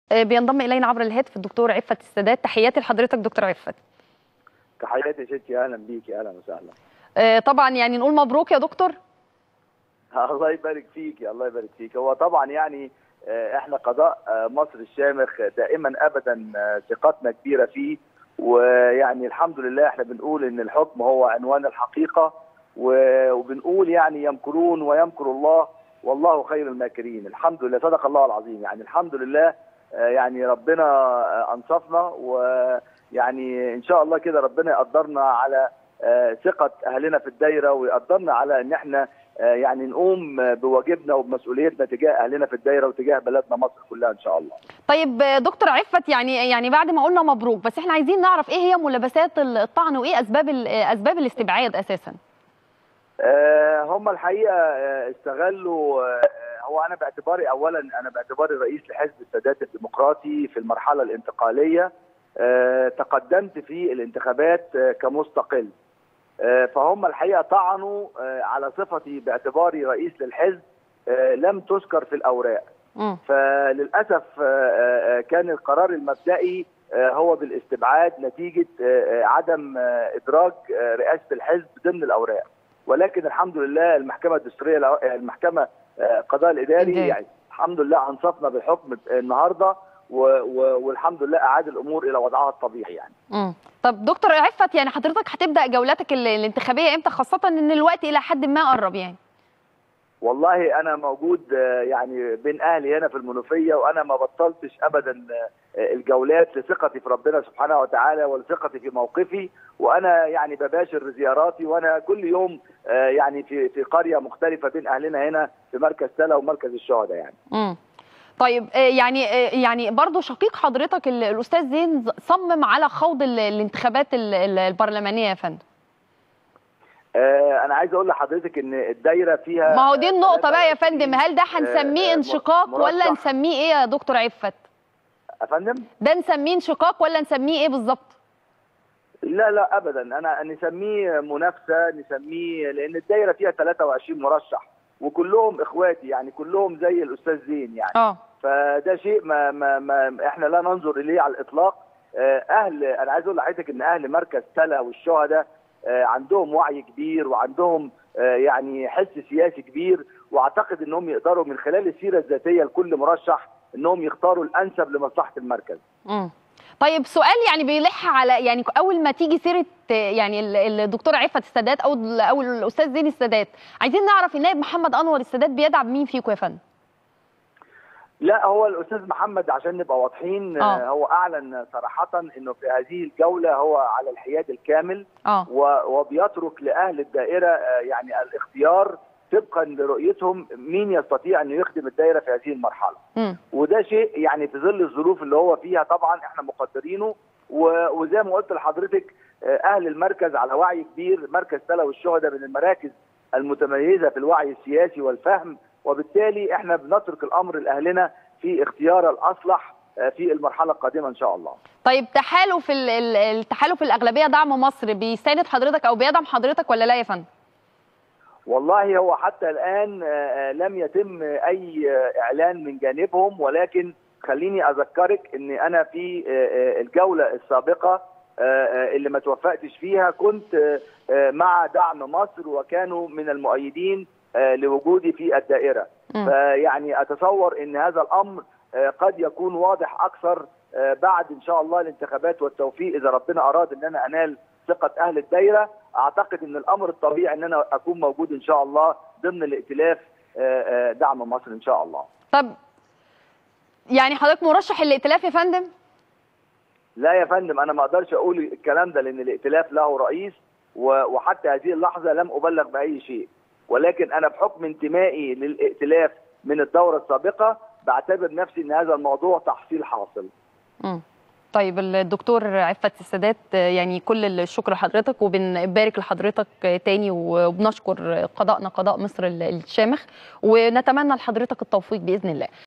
بينضم الينا عبر الهاتف الدكتور عفت السادات تحياتي لحضرتك دكتور عفت تحياتي يا ستي اهلا بيكي اهلا وسهلا آه، طبعا يعني نقول مبروك يا دكتور الله يبارك فيكي الله يبارك فيك هو طبعا يعني آه، احنا قضاء آه، مصر الشامخ دائما ابدا آه، ثقتنا كبيره فيه ويعني الحمد لله احنا بنقول ان الحكم هو عنوان الحقيقه و- وبنقول يعني يمكرون ويمكر الله والله خير الماكرين الحمد لله صدق الله العظيم يعني الحمد لله آه، يعني ربنا آه، انصفنا ويعني ان شاء الله كده ربنا يقدرنا على آه، ثقه اهلنا في الدايره ويقدرنا على ان احنا آه، يعني نقوم آه، بواجبنا وبمسؤوليتنا تجاه اهلنا في الدايره وتجاه بلدنا مصر كلها ان شاء الله. طيب آه، دكتور عفت يعني يعني بعد ما قلنا مبروك بس احنا عايزين نعرف ايه هي ملابسات الطعن وايه اسباب ال- آه، اسباب الاستبعاد اساسا آه، هم الحقيقه آه، استغلوا آه، هو انا باعتباري اولا انا باعتباري رئيس لحزب السادات الديمقراطي في المرحله الانتقاليه آه، تقدمت في الانتخابات آه، كمستقل آه، فهم الحقيقه طعنوا آه، على صفتي باعتباري رئيس للحزب آه، لم تذكر في الاوراق مم. فللاسف آه، آه، كان القرار المبدئي آه، هو بالاستبعاد نتيجه آه، آه، عدم آه، ادراج آه، رئاسه الحزب ضمن الاوراق ولكن الحمد لله المحكمه الدستوريه الع- المحكمه آه، القضاء الاداري إداري. يعني الحمد لله انصفنا بالحكم النهارده و- و- والحمد لله اعاد الامور الى وضعها الطبيعي يعني مم. طب دكتور عفت يعني حضرتك هتبدا جولاتك ال- الانتخابيه امتى خاصه ان الوقت الى حد ما قرب يعني والله انا موجود آه، يعني بين اهلي هنا في المنوفيه وانا ما بطلتش ابدا آه، الجولات لثقتي في ربنا سبحانه وتعالى ولثقتي في موقفي وانا يعني بباشر زياراتي وانا كل يوم آه، يعني في في قريه مختلفه بين اهلنا هنا في مركز سلا ومركز الشهداء يعني مم. طيب آه، يعني آه، يعني برضه شقيق حضرتك ال- الاستاذ زين صمم على خوض ال- الانتخابات ال- ال- البرلمانيه يا فندم آه، انا عايز اقول لحضرتك ان الدايره فيها ما هو دي النقطه بقى يا 23 فندم هل ده هنسميه آه، انشقاق ولا مرشح. نسميه ايه يا دكتور عفت يا فندم ده نسميه انشقاق ولا نسميه ايه بالظبط لا لا ابدا انا نسميه منافسه نسميه لان الدايره فيها 23 مرشح وكلهم اخواتي يعني كلهم زي الاستاذ زين يعني اه فده شيء ما, ما, ما احنا لا ننظر اليه على الاطلاق آه، اهل انا عايز اقول لحضرتك ان اهل مركز تلا والشهداء آه، عندهم وعي كبير وعندهم آه، يعني حس سياسي كبير واعتقد انهم يقدروا من خلال السيره الذاتيه لكل مرشح انهم يختاروا الانسب لمصلحه المركز مم. طيب سؤال يعني بيلح على يعني اول ما تيجي سيره آه، يعني ال- الدكتور عفت السادات او ال- او الاستاذ زين السادات عايزين نعرف النائب محمد انور السادات بيدعم مين فيكم يا فندم لا هو الاستاذ محمد عشان نبقى واضحين آه. آه. هو اعلن صراحه انه في هذه الجوله هو على الحياد الكامل اه و- وبيترك لاهل الدائره آه، يعني الاختيار طبقا لرؤيتهم مين يستطيع انه يخدم الدائره في هذه المرحله مم. وده شيء يعني في ظل الظروف اللي هو فيها طبعا احنا مقدرينه و- وزي ما قلت لحضرتك آه، اهل المركز على وعي كبير مركز تلا والشهداء من المراكز المتميزه في الوعي السياسي والفهم وبالتالي احنا بنترك الامر لاهلنا في اختيار الاصلح آه، في المرحله القادمه ان شاء الله طيب تحالف ال- ال- التحالف الاغلبيه دعم مصر بيساند حضرتك او بيدعم حضرتك ولا لا يا فندم والله هو حتى الآن آه، آه، لم يتم أي آه، إعلان من جانبهم ولكن خليني أذكرك أن أنا في آه، آه، الجولة السابقة آه، آه، اللي ما توفقتش فيها كنت آه، آه، مع دعم مصر وكانوا من المؤيدين آه، لوجودي في الدائرة مم. فيعني أتصور أن هذا الأمر آه، قد يكون واضح أكثر آه، بعد إن شاء الله الانتخابات والتوفيق إذا ربنا أراد أن أنا أنال ثقة أهل الدائرة اعتقد ان الامر الطبيعي ان انا اكون موجود ان شاء الله ضمن الائتلاف آه، آه، دعم مصر ان شاء الله. طب يعني حضرتك مرشح الائتلاف يا فندم لا يا فندم انا ما اقدرش اقول الكلام ده لان الائتلاف له رئيس و- وحتى هذه اللحظه لم ابلغ باي شيء ولكن انا بحكم انتمائي للائتلاف من الدوره السابقه بعتبر نفسي ان هذا الموضوع تحصيل حاصل. مم. طيب الدكتور عفت السادات آه، يعني كل الشكر لحضرتك وبنبارك لحضرتك آه، تاني وبنشكر قضائنا قضاء مصر الشامخ ونتمنى لحضرتك التوفيق باذن الله